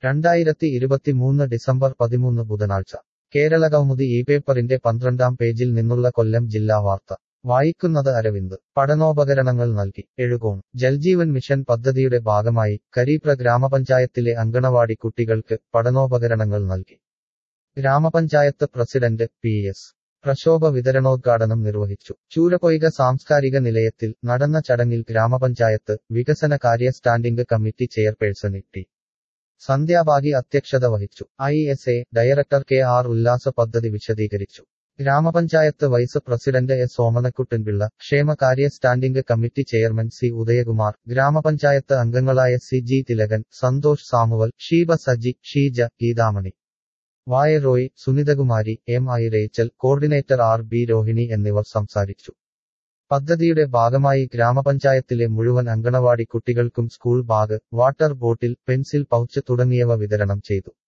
രണ്ടായിരത്തി ഇരുപത്തിമൂന്ന് ഡിസംബർ പതിമൂന്ന് ബുധനാഴ്ച കേരളകൗമുദി ഈ പേപ്പറിന്റെ പന്ത്രണ്ടാം പേജിൽ നിന്നുള്ള കൊല്ലം ജില്ലാ വാർത്ത വായിക്കുന്നത് അരവിന്ദ് പഠനോപകരണങ്ങൾ നൽകി എഴുകോൺ ജൽജീവൻ മിഷൻ പദ്ധതിയുടെ ഭാഗമായി കരീപ്ര ഗ്രാമപഞ്ചായത്തിലെ അങ്കണവാടി കുട്ടികൾക്ക് പഠനോപകരണങ്ങൾ നൽകി ഗ്രാമപഞ്ചായത്ത് പ്രസിഡന്റ് പി എസ് പ്രശോഭ വിതരണോദ്ഘാടനം നിർവഹിച്ചു ചൂരപ്പൊയ്ക സാംസ്കാരിക നിലയത്തിൽ നടന്ന ചടങ്ങിൽ ഗ്രാമപഞ്ചായത്ത് വികസന കാര്യ standing committee chairperson T Sandhyabhagi അധ്യക്ഷത വഹിച്ചു I S A director K R Ullasa പദ്ധതി വിശദീകരിച്ചു ഗ്രാമപഞ്ചായത്ത് വൈസ് പ്രസിഡന്റ് എസ് ഓമനക്കുട്ടൻപിള്ള ക്ഷേമകാര്യ standing committee chairman C Udayakumar ഗ്രാമപഞ്ചായത്ത് അംഗങ്ങളായ C G Thilakan Santhosh Samuel Sheeba Saji Sheeja Geethamani വായ Roy Sunithakumari M I Rachel coordinator R B Rohini എന്നിവർ സംസാരിച്ചു പദ്ധതിയുടെ ഭാഗമായി ഗ്രാമപഞ്ചായത്തിലെ മുഴുവൻ അങ്കണവാടി കുട്ടികൾക്കും school bag water bottle pencil pouch തുടങ്ങിയവ വിതരണം ചെയ്തു